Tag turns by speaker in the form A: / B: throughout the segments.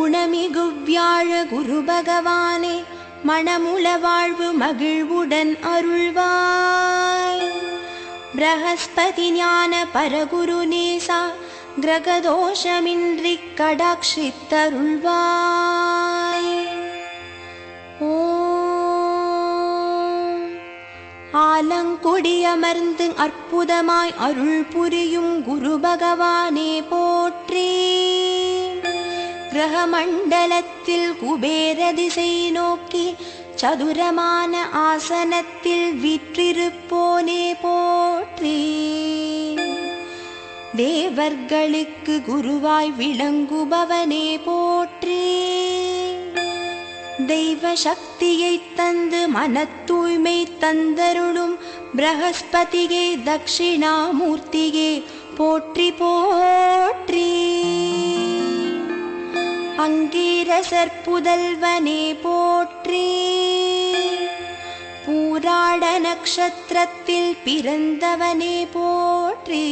A: குணமிகு வியாழ குரு பகவானே மணமுல வாழ்வு மகிழ்வுடன் அருள்வாய் பிரகஸ்பதி ஞான பரகுரு நேசா கிரகதோஷமின்றி கடாட்சித்தருள்வாய் ஓம் ஆலங்குடியமர்ந்து அற்புதமாய் அருள் புரியும் குரு பகவானே போற்றி கிரகமண்டலத்தில் குபேர திசை நோக்கி சதுரமான ஆசனத்தில் விற்றிருப்போனே போற்றி தேவர்களுக்கு குருவாய் விளங்குபவனே போற்றி தெய்வ சக்தியை தந்து மனத் தூய்மை தந்தருளும் பிரகஸ்பதியே தட்சிணாமூர்த்தியே போற்றி போற்றி அங்கீரசர் புதல்வனே போற்றி பூராட நக்ஷத்திரத்தில் பிறந்தவனே போற்றி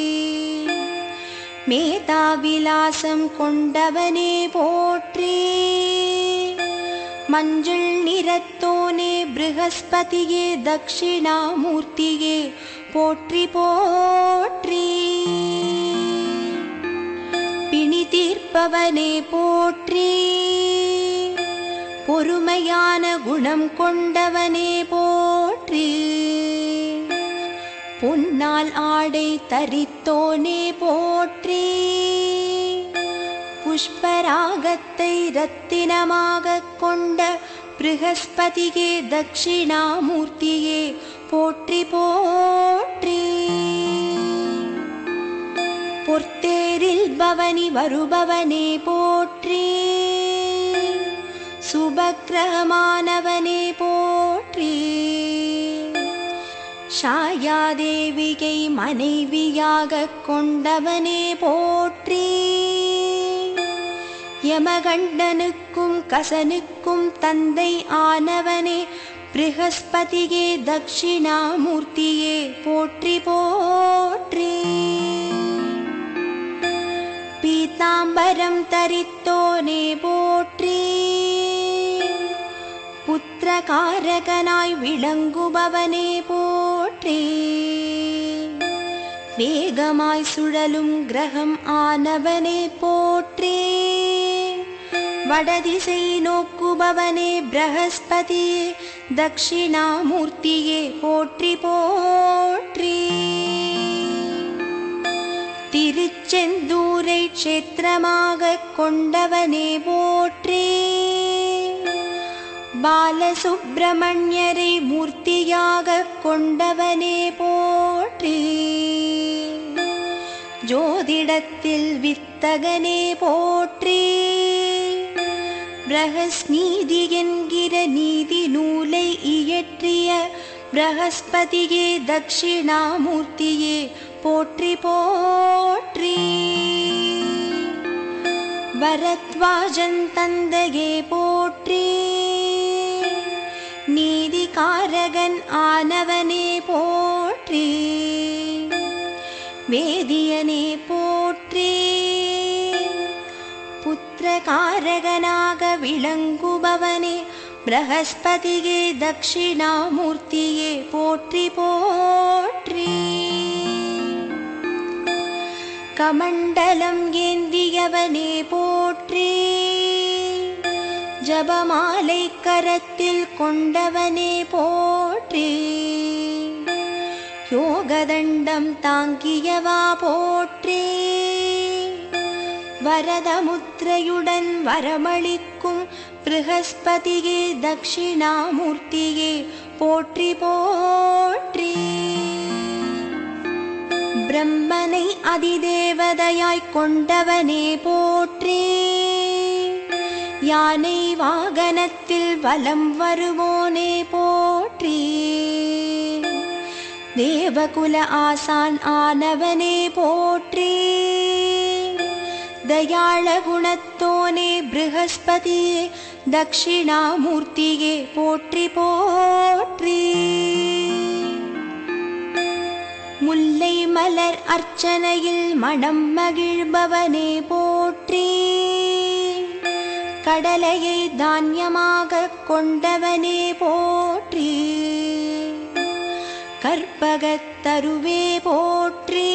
A: மேதாவிலாசம் கொண்டவனே போற்றி மஞ்சள் நிறத்தோனே ப்ரஹஸ்பதியே தட்சிணாமூர்த்தியே போற்றி போற்றி பிணி தீர்ப்பவனே போற்றி பொறுமையான குணம் கொண்டவனே போற்றி பொன்னால் ஆடை தரித்தோனே போற்றி புஷ்பராகத்தை ரத்தினமாக கொண்ட ப்ரஹஸ்பதியே தட்சிணாமூர்த்தியே போற்றி போற்றி பொற்தேரில் பவனி வருபவனே போற்றி சுபக்கிரகமானவனே போற்றி ஷாயாதேவிகை மனைவியாக கொண்டவனே போற்றி யமகண்டனுக்கும் கசனுக்கும் தந்தை ஆனவனே ப்ரஹஸ்பதியே தட்சிணாமூர்த்தியே போற்றி போற்றி பீதாம்பரம் தரித்தோனே போற்றி புத்திரகாரகனாய் விளங்குபவனே போற்றி வேகமாய் சுழலும் கிரகம் ஆனவனே போற்றி வடதிசை நோக்குபவனே பிரகஸ்பதியே தட்சிணாமூர்த்தியே போற்றி போற்றி திருச்செந்தூரை க்ஷேத்திரமாக கொண்டவனே போற்றி பாலசுப்பிரமணியரை மூர்த்தியாக கொண்டவனே போற்றி ஜோதிடத்தில் வித்தகனே போற்றி பிரகஸ்நீதி என்கிற நீதி நூலை இயற்றிய பிரகஸ்பதியே தட்சிணாமூர்த்தியே போற்றி போற்றி பரத்வாஜன் தந்தையே போற்றி நீதிகாரகன் ஆனவனே போற்றி வேதியனே போற்றி புத்திரகாரகனாக விளங்குபவனே பிரகஸ்பதியே தட்சிணாமூர்த்தியே போற்றி போற்றி கமண்டலம் ஏந்தியவனே போற்றி ஜபமாலை கரத்தில் கொண்டவனே போற்றி யோகதண்டம் தாங்கியவா போற்றி வரதமுத்திரையுடன் வரமளிக்கும் ப்ரஹஸ்பதியே தட்சிணாமூர்த்தியே போற்றி போற்றி பிரம்மனை அதிதேவதையாய் கொண்டவனே போற்றி யானை வாகனத்தில் வலம் வருவோனே போற்றி தேவகுல ஆசான் ஆனவனே போற்றி தயாள குணத்தோனே ப்ரஹஸ்பதியே தட்சிணாமூர்த்தியே போற்றி போற்றி முல்லை மலர் அர்ச்சனையில் மனம் மகிழ்பவனே போற்றி கடலையை தானியமாகக் கொண்டவனே போற்றி கற்பகத் தருவே போற்றி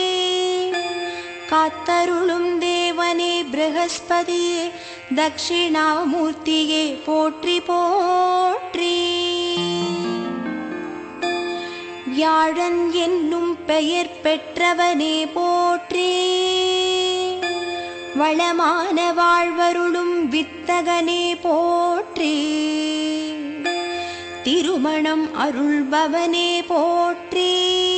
A: காத்தருளும் தேவனே ப்ரஹஸ்பதியே தக்ஷிணாமூர்த்தியே போற்றி போற்றி வியாழன் என்னும் பெயர் பெற்றவனே போற்றி வளமான வாழ்வருளும் வித்தகனே போற்றி திருமணம் அருள்பவனே போற்றி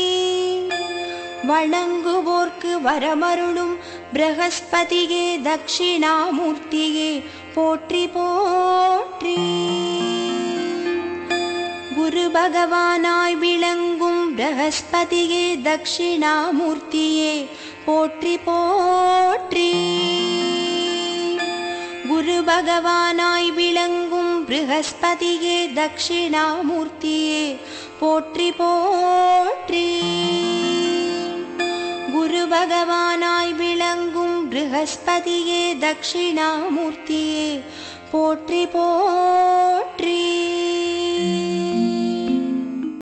A: வணங்குவோர்க்கு வரமருளும் பிரகஸ்பதியே தக்ஷிணாமூர்த்தியே போற்றி போற்றி குரு பகவானாய் விளங்கும் பிரகஸ்பதியே தக்ஷிணாமூர்த்தியே போற்றி போற்றி குரு பகவானாய் விளங்கும் ப்ரஹஸ்பதியே தக்ஷிணாமூர்த்தியே போற்றி போற்றி குரு பகவானாய் விளங்கும் ப்ரஹஸ்பதியே தக்ஷிணாமூர்த்தியே போற்றி போற்றி